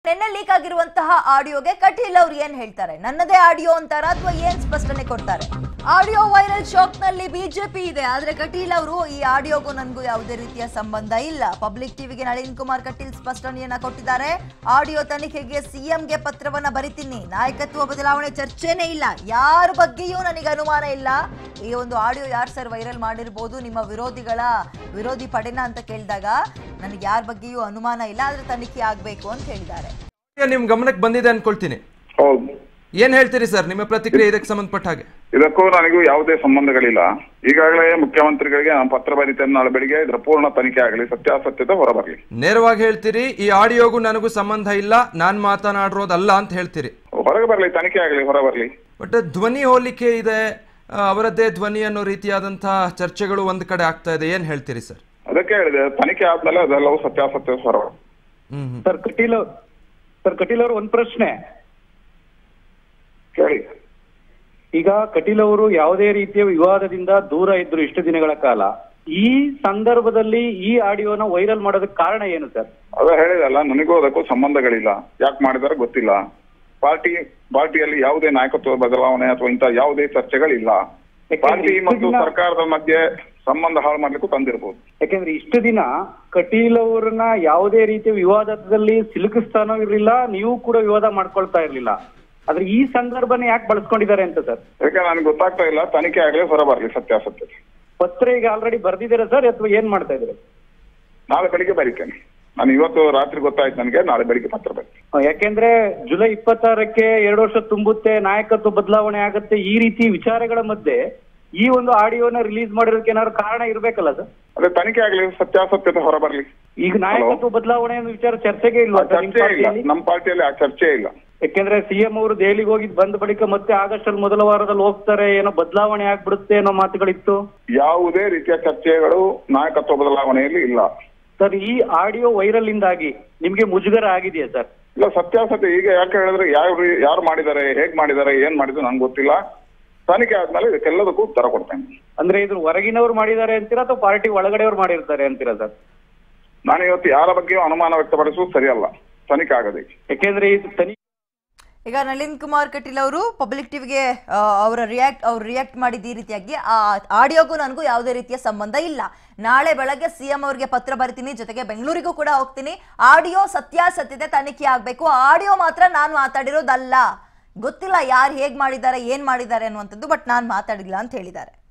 ನಿನ್ನೆ ಲೀಕ್ ಆಗಿರುವಂತಹ ಆಡಿಯೋಗೆ ಕಟೀಲ್ ಅವ್ರು ಏನ್ ಹೇಳ್ತಾರೆ ನನ್ನದೇ ಆಡಿಯೋ ಅಂತಾರ ಅಥವಾ ಏನ್ ಸ್ಪಷ್ಟನೆ ಕೊಡ್ತಾರೆ ಆಡಿಯೋ ವೈರಲ್ ಶಾಕ್ ನಲ್ಲಿ ಬಿಜೆಪಿ ಇದೆ ಆದ್ರೆ ಕಟೀಲ್ ಅವರು ಈ ಆಡಿಯೋಗೂ ನನಗೂ ಯಾವುದೇ ರೀತಿಯ ಸಂಬಂಧ ಇಲ್ಲ ಪಬ್ಲಿಕ್ ಟಿವಿಗೆ ನಳಿನ್ ಕುಮಾರ್ ಕಟೀಲ್ ಸ್ಪಷ್ಟನೆಯನ್ನ ಕೊಟ್ಟಿದ್ದಾರೆ ಆಡಿಯೋ ತನಿಖೆಗೆ ಸಿಎಂಗೆ ಪತ್ರವನ್ನ ಬರಿತೀನಿ ನಾಯಕತ್ವ ಬದಲಾವಣೆ ಚರ್ಚೆನೇ ಇಲ್ಲ ಯಾರ ಬಗ್ಗೆಯೂ ನನಗೆ ಅನುಮಾನ ಇಲ್ಲ ಈ ಒಂದು ಆಡಿಯೋ ಯಾರು ಸರ್ ವೈರಲ್ ಮಾಡಿರ್ಬೋದು ನಿಮ್ಮ ವಿರೋಧಿಗಳ ವಿರೋಧಿ ಪಡೆನ ಅಂತ ಕೇಳಿದಾಗ ನನಗೆ ಯಾರ ಬಗ್ಗೆಯೂ ಅನುಮಾನ ಇಲ್ಲ ಆದ್ರೆ ತನಿಖೆ ಆಗ್ಬೇಕು ಅಂತ ಹೇಳಿದ್ದಾರೆ ಈಗ ನಿಮ್ ಗಮನಕ್ಕೆ ಬಂದಿದೆ ಅನ್ಕೊಳ್ತೀನಿ ಹೌದು ಏನ್ ಹೇಳ್ತೀರಿ ಸರ್ ನಿಮ್ಮ ಪ್ರತಿಕ್ರಿಯೆ ಇದಕ್ಕೆ ಸಂಬಂಧಪಟ್ಟ ಹಾಗೆ ಇದಕ್ಕೂ ನನಗೂ ಯಾವುದೇ ಸಂಬಂಧಗಳಿಲ್ಲ ಈಗಾಗಲೇ ಮುಖ್ಯಮಂತ್ರಿಗಳಿಗೆ ನಾನು ಪತ್ರ ಬರೀತೇನೆ ನಾಳೆ ಬೆಳಿಗ್ಗೆ ಇದರ ಪೂರ್ಣ ತನಿಖೆ ಆಗಲಿ ಸತ್ಯಾಸತ್ಯತೆ ಹೊರಬರಲಿ ನೇರವಾಗಿ ಹೇಳ್ತೀರಿ ಈ ಆಡಿಯೋಗೂ ನನಗೂ ಸಂಬಂಧ ಇಲ್ಲ ನಾನ್ ಮಾತನಾಡಿರೋದಲ್ಲ ಅಂತ ಹೇಳ್ತೀರಿ ಹೊರಗೆ ಬರಲಿ ತನಿಖೆ ಆಗಲಿ ಹೊರಬರಲಿ ಬಟ್ ಧ್ವನಿ ಹೋಲಿಕೆ ಇದೆ ಆ, ಅವರದ್ದೇ ಧ್ವನಿ ಅನ್ನೋ ರೀತಿಯಾದಂತಹ ಚರ್ಚೆಗಳು ಒಂದ್ ಕಡೆ ಆಗ್ತಾ ಇದೆ ಏನ್ ಹೇಳ್ತೀರಿ ಸರ್ ಅದಕ್ಕೆ ಹೇಳಿದೆ ತನಿಖೆ ಆದ್ಮೇಲೆ ಅದೆಲ್ಲವೂ ಸತ್ಯಾಸತ್ಯ ಹೊರ ಹ್ಮ್ ಹ್ಮ್ ಸರ್ ಕಟೀಲ್ ಅವ್ರು- ಸರ್ ಕಟೀಲ್ ಅವರು ಒಂದ್ ಪ್ರಶ್ನೆ ಕೇಳಿ ಈಗ ಕಟೀಲ್ ಅವರು ಯಾವುದೇ ರೀತಿಯ ವಿವಾದದಿಂದ ದೂರ ಇದ್ರು ಇಷ್ಟು ದಿನಗಳ ಕಾಲ ಈ ಸಂದರ್ಭದಲ್ಲಿ ಈ ಆಡಿಯೋನ ವೈರಲ್ ಮಾಡೋದಕ್ಕೆ ಕಾರಣ ಏನು ಸರ್ ಅದೇ ಹೇಳಿದಲ್ಲ ನನಗೂ ಅದಕ್ಕೂ ಸಂಬಂಧಗಳಿಲ್ಲ ಯಾಕೆ ಮಾಡಿದಾರೆ ಗೊತ್ತಿಲ್ಲ ಪಾರ್ಟಿ ಪಾರ್ಟಿಯಲ್ಲಿ ಯಾವುದೇ ನಾಯಕತ್ವ ಬದಲಾವಣೆ ಅಥವಾ ಇಂಥ ಯಾವುದೇ ಚರ್ಚೆಗಳಿಲ್ಲ ಯಾಕೆಂದ್ರೆ ಪಾರ್ಟಿ ಇಷ್ಟು ಮತ್ತು ದಿನ- ಸರ್ಕಾರದ ಮಧ್ಯೆ ಸಂಬಂಧ ಹಾಳು ಮಾಡ್ಲಿಕ್ಕೂ ತಂದಿರ್ಬೋದು ಯಾಕೆಂದ್ರೆ ಇಷ್ಟು ದಿನ ಕಟೀಲ್ ಅವ್ರನ್ನ ಯಾವುದೇ ರೀತಿಯ ವಿವಾದದಲ್ಲಿ ಸಿಲುಕಿಸ್ತಾನೂ ಇರ್ಲಿಲ್ಲ ನೀವು ಕೂಡ ವಿವಾದ ಮಾಡ್ಕೊಳ್ತಾ ಇರ್ಲಿಲ್ಲ ಆದ್ರೆ ಈ ಸಂದರ್ಭನ ಯಾಕೆ ಬಳಸ್ಕೊಂಡಿದ್ದಾರೆ ಅಂತ ಸರ್ ಯಾಕೆ ನನಗೆ ಗೊತ್ತಾಗ್ತಾ ಇಲ್ಲ ತನಿಖೆ ಆಗಲಿ ಹೊರಬರಲಿ ಸತ್ಯಾಸತ್ಯತೆ ಪತ್ರ ಈಗ ಆಲ್ರೆಡಿ ಬರ್ದಿದ್ದೀರಾ ಸರ್ ಅಥವಾ ಏನ್ ಮಾಡ್ತಾ ಇದ್ದೀರಾ ನಾಳೆ ಬೆಳಿಗ್ಗೆ ಬರೀತೇನೆ ನಾನು ಇವತ್ತು ರಾತ್ರಿ ಗೊತ್ತಾಯ್ತು ನನಗೆ ನಾಳೆ ಬೆಳಿಗ್ಗೆ ಪತ್ರ ಬರೀತೀನಿ ಯಾಕೆಂದ್ರೆ ಜುಲೈ ಇಪ್ಪತ್ತಾರಕ್ಕೆ ಎರಡು ವರ್ಷ ತುಂಬುತ್ತೆ ನಾಯಕತ್ವ ಬದಲಾವಣೆ ಆಗುತ್ತೆ ಈ ರೀತಿ ವಿಚಾರಗಳ ಮಧ್ಯೆ ಈ ಒಂದು ಆಡಿಯೋನ ರಿಲೀಸ್ ಮಾಡಿರೋದಕ್ಕೆ ಏನಾದ್ರು ಕಾರಣ ಇರ್ಬೇಕಲ್ಲ ಸರ್ ಅದೇ ತನಿಖೆ ಆಗಲಿ ಸತ್ಯಾಸತ್ಯತೆ ಹೊರಬರಲಿ ಈಗ ನಾಯಕತ್ವ ಬದಲಾವಣೆ ಅನ್ನೋ ವಿಚಾರ ಚರ್ಚೆಗೆ ಇಲ್ವಾ ಸರ್ ನಿಮ್ ಚರ್ಚೆ ಇಲ್ಲ ಪಾರ್ಟಿಯಲ್ಲಿ? ನಮ್ಮ ಪಾರ್ಟಿಯಲ್ಲಿ ಆ ಚರ್ಚೆ ಇಲ್ಲ ಯಾಕೆಂದ್ರೆ ಸಿಎಂ ಅವರು ದೆಹಲಿಗೆ ಹೋಗಿದ್ ಬಂದ ಬಳಿಕ ಮತ್ತೆ ಆಗಸ್ಟ್ ಅಲ್ಲಿ ಮೊದಲ ವಾರದಲ್ಲಿ ಹೋಗ್ತಾರೆ ಏನೋ ಬದಲಾವಣೆ ಆಗ್ಬಿಡುತ್ತೆ ಅನ್ನೋ ಮಾತುಗಳಿತ್ತು ಯಾವುದೇ ರೀತಿಯ ಚರ್ಚೆಗಳು ನಾಯಕತ್ವ ಬದಲಾವಣೆಯಲ್ಲಿ ಇಲ್ಲ ಸರ್ ಈ ಆಡಿಯೋ ವೈರಲ್ ಇಂದಾಗಿ ನಿಮ್ಗೆ ಮುಜುಗರ ಆಗಿದೆಯಾ ಸರ್ ಇಲ್ಲ ಸತ್ಯಾಸತ್ಯ ಈಗ ಯಾಕೆ ಹೇಳಿದ್ರೆ ಯಾರು ಯಾರು ಮಾಡಿದ್ದಾರೆ ಹೇಗ್ ಮಾಡಿದ್ದಾರೆ ಏನ್ ಮಾಡಿದ್ರು ನಂಗೆ ಗೊತ್ತಿಲ್ಲ ತನಿಖೆ ಆದ್ಮೇಲೆ ಇದಕ್ಕೆಲ್ಲದಕ್ಕೂ ಉತ್ತರ ಕೊಡ್ತೇನೆ ಅಂದ್ರೆ ಇದು ಹೊರಗಿನವ್ರು ಮಾಡಿದ್ದಾರೆ ಅಂತೀರಾ ಅಥವಾ ಪಾರ್ಟಿ ಒಳಗಡೆಯವ್ರು ಮಾಡಿರ್ತಾರೆ ಅಂತೀರಾ ಸರ್ ನಾನು ಇವತ್ತು ಯಾರ ಬಗ್ಗೆಯೂ ಅನುಮಾನ ವ್ಯಕ್ತಪಡಿಸುವುದು ಸರಿಯಲ್ಲ ತನಿಖೆ ಆಗಬೇಕು ಯಾಕೆಂದ್ರೆ ಇದು ತನಿಖೆ ಈಗ ನಳಿನ್ ಕುಮಾರ್ ಕಟೀಲ್ ಅವರು ಪಬ್ಲಿಕ್ ಟಿವಿಗೆ ಅವರ ರಿಯಾಕ್ಟ್ ಅವ್ರು ರಿಯಾಕ್ಟ್ ಮಾಡಿದ ಈ ರೀತಿಯಾಗಿ ಆ ಆಡಿಯೋಗೂ ನನಗೂ ಯಾವುದೇ ರೀತಿಯ ಸಂಬಂಧ ಇಲ್ಲ ನಾಳೆ ಬೆಳಗ್ಗೆ ಸಿಎಂ ಅವರಿಗೆ ಪತ್ರ ಬರಿತೀನಿ ಜೊತೆಗೆ ಬೆಂಗಳೂರಿಗೂ ಕೂಡ ಹೋಗ್ತೀನಿ ಆಡಿಯೋ ಸತ್ಯಾಸತ್ಯತೆ ತನಿಖೆ ಆಗಬೇಕು ಆಡಿಯೋ ಮಾತ್ರ ನಾನು ಮಾತಾಡಿರೋದಲ್ಲ ಗೊತ್ತಿಲ್ಲ ಯಾರು ಹೇಗ್ ಮಾಡಿದ್ದಾರೆ ಏನ್ ಮಾಡಿದ್ದಾರೆ ಅನ್ನುವಂಥದ್ದು ಬಟ್ ನಾನು ಮಾತಾಡಿಲ್ಲ ಅಂತ ಹೇಳಿದ್ದಾರೆ